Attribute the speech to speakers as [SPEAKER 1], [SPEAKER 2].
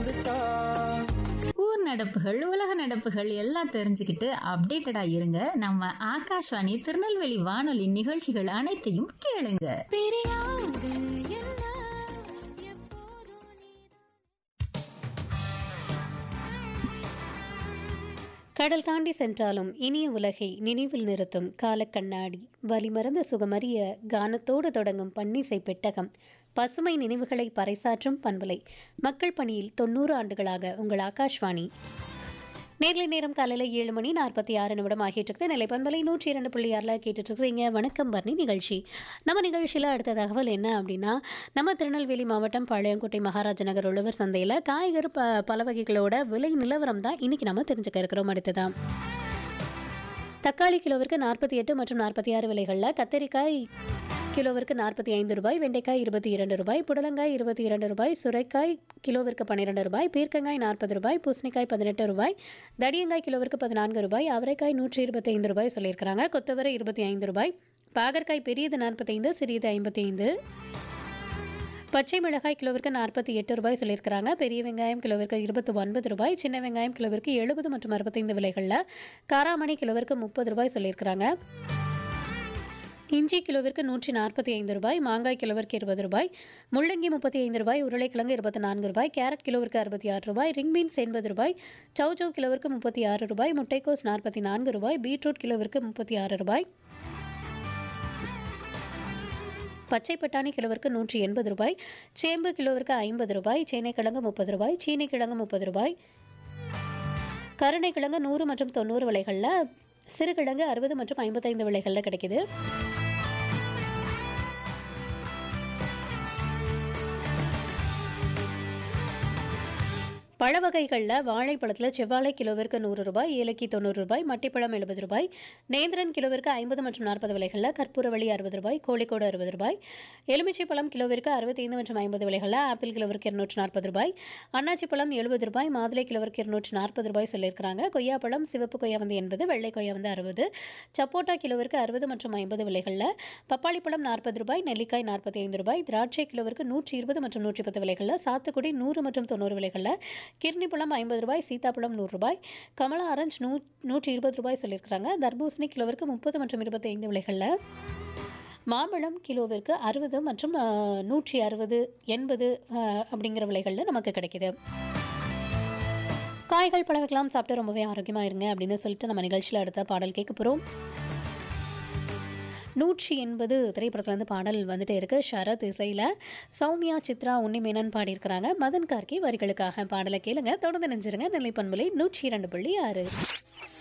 [SPEAKER 1] கொடுத்தா
[SPEAKER 2] ஊர் நடப்புகள் உலக நடப்புகள் எல்லாம் தெரிஞ்சுக்கிட்டு அப்டேட்டடா இருங்க நம்ம ஆகாஷ்வாணி திருநெல்வேலி வானொலி நிகழ்ச்சிகள் அனைத்தையும் கேளுங்க
[SPEAKER 3] கடல் தாண்டி சென்றாலும் இனிய உலகை நினைவில் நிறுத்தும் காலக்கண்ணாடி வலிமறந்த சுகமறிய கானத்தோடு தொடங்கும் பன்னிசை பெட்டகம் பசுமை நினைவுகளை பறைசாற்றும் பண்பலை மக்கள் பணியில் தொண்ணூறு ஆண்டுகளாக உங்கள் ஆகாஷ்வாணி நேர்லை நேரம் காலையில் ஏழு மணி நாற்பத்தி ஆறு நிமிடம் ஆகிட்டு இருக்குது நிலை பண்பலை நூற்றி இரண்டு புள்ளி ஆறில் கேட்டுட்டு இருக்கிறீங்க வணக்கம் பர்ணி நிகழ்ச்சி நம்ம நிகழ்ச்சியில் அடுத்த தகவல் என்ன அப்படின்னா நம்ம திருநெல்வேலி மாவட்டம் பாளையங்கோட்டை மகாராஜ நகர் உழவர் சந்தையில் காய்கறி ப பல வகைகளோட விலை நிலவரம் தான் இன்னைக்கு நம்ம தெரிஞ்சுக்க இருக்கிறோம் அடுத்ததான் தக்காளி கிலோவிற்கு நாற்பத்தி எட்டு மற்றும் நாற்பத்தி ஆறு விலைகளில் கத்தரிக்காய் கிலோவிற்கு நாற்பத்தி ஐந்து ரூபாய் வெண்டைக்காய் இருபத்தி இரண்டு ரூபாய் புடலங்காய் இருபத்தி இரண்டு ரூபாய் சுரைக்காய் கிலோவிற்கு பன்னிரெண்டு ரூபாய் பீர்க்கங்காய் நாற்பது ரூபாய் பூசணிக்காய் பதினெட்டு ரூபாய் தடியங்காய் கிலோவிற்கு பதினான்கு ரூபாய் அவரைக்காய் நூற்றி இருபத்தி ஐந்து ரூபாய் சொல்லியிருக்கிறாங்க கொத்தவரை இருபத்தி ஐந்து ரூபாய் பாகற்காய் பெரியது நாற்பத்தைந்து சிறியது ஐம்பத்தி ஐந்து பச்சை மிளகாய் கிலோவிற்கு நாற்பத்தி எட்டு ரூபாய் சொல்லியிருக்கிறாங்க பெரிய வெங்காயம் கிலோவிற்கு இருபத்தி ஒன்பது ரூபாய் சின்ன வெங்காயம் கிலோவிற்கு எழுபது மற்றும் அறுபத்தைந்து விலைகளில் காராமணி கிலோவிற்கு முப்பது ரூபாய் சொல்லியிருக்கிறாங்க இஞ்சி கிலோவிற்கு நூற்றி நாற்பத்தி ஐந்து ரூபாய் மாங்காய் கிலோவிற்கு இருபது ரூபாய் முள்ளங்கி முப்பத்தி ஐந்து ரூபாய் உருளைக்கிழங்கு இருபத்தி நான்கு ரூபாய் கேரட் கிலோவிற்கு அறுபத்தி ஆறு ரூபாய் ரிங் பீன்ஸ் எண்பது ரூபாய் சவ் சவ் கிலோவிற்கு முப்பத்தி ஆறு ரூபாய் முட்டைக்கோஸ் நாற்பத்தி நான்கு ரூபாய் பீட்ரூட் கிலோவிற்கு முப்பத்தி ஆறு ரூபாய் பச்சை பட்டாணி கிலோவிற்கு நூற்றி எண்பது ரூபாய் சேம்பு கிலோவிற்கு ஐம்பது ரூபாய் சேனைக்கிழங்கு முப்பது ரூபாய் சீனி கிழங்கு முப்பது ரூபாய் கருணைக்கிழங்கு நூறு மற்றும் தொண்ணூறு விலைகளில் சிறுகிழங்கு அறுபது மற்றும் ஐம்பத்தைந்து விலைகளில் கிடைக்குது பழ வகைகளில் வாழைப்பழத்தில் செவ்வாழை கிலோவிற்கு நூறு ரூபாய் ஏலக்கி தொண்ணூறு ரூபாய் மட்டிப்பழம் எழுபது ரூபாய் நேந்திரன் கிலோவிற்கு ஐம்பது மற்றும் நாற்பது விலைகளில் கற்பூரவள்ளி அறுபது ரூபாய் கோழிக்கோடு அறுபது ரூபாய் எலுமிச்சை பழம் கிலோவிற்கு அறுபத்தைந்து மற்றும் ஐம்பது விலைகளில் ஆப்பிள் கிலோவிற்கு இருநூற்றி நாற்பது ரூபாய் அன்னாச்சி பழம் எழுபது ரூபாய் மாதுளை கிலோவிற்கு இருநூற்றி நாற்பது ரூபாய் சொல்லியிருக்கிறாங்க கொய்யாப்பழம் சிவப்பு கொய்யா வந்து எண்பது வெள்ளை கொய்யா வந்து அறுபது சப்போட்டா கிலோவிற்கு அறுபது மற்றும் ஐம்பது விலைகளில் பப்பாளி பழம் நாற்பது ரூபாய் நெல்லிக்காய் நாற்பத்தி ஐந்து ரூபாய் திராட்சை கிலோவிற்கு நூற்றி இருபது மற்றும் நூற்றி பத்து விலைகளில் சாத்துக்குடி நூறு மற்றும் தொண்ணூறு விலைகளில் கிர்னி பழம் ஐம்பது ரூபாய் சீதாப்பழம் நூறு ரூபாய் கமலா ஆரஞ்சு நூ நூற்றி இருபது ரூபாய் சொல்லியிருக்கிறாங்க தர்பூசணி கிலோவிற்கு முப்பது மற்றும் இருபத்தி ஐந்து விலைகளில் மாம்பழம் கிலோவிற்கு அறுபது மற்றும் அஹ், நூற்றி அறுபது எண்பது அஹ், அப்படிங்கிற விலைகளில் நமக்கு கிடைக்குது காய்கள் பழவெல்லாம் சாப்பிட்டு ரொம்பவே ஆரோக்கியமாக இருங்க அப்படின்னு சொல்லிட்டு நம்ம நிகழ்ச்சியில் அடுத்த பாடல் கேட்க போகிறோம் நூற்றி எண்பது திரைப்படத்துலேருந்து பாடல் வந்துட்டு இருக்கு ஷரத் இசையில் சௌமியா சித்ரா உன்னிமேனன் பாடியிருக்கிறாங்க மதன் கார்கி வரிகளுக்காக பாடலை கேளுங்க தொடர்ந்து நினைச்சிருங்க நெல்லை பண்பலை நூற்றி இரண்டு புள்ளி ஆறு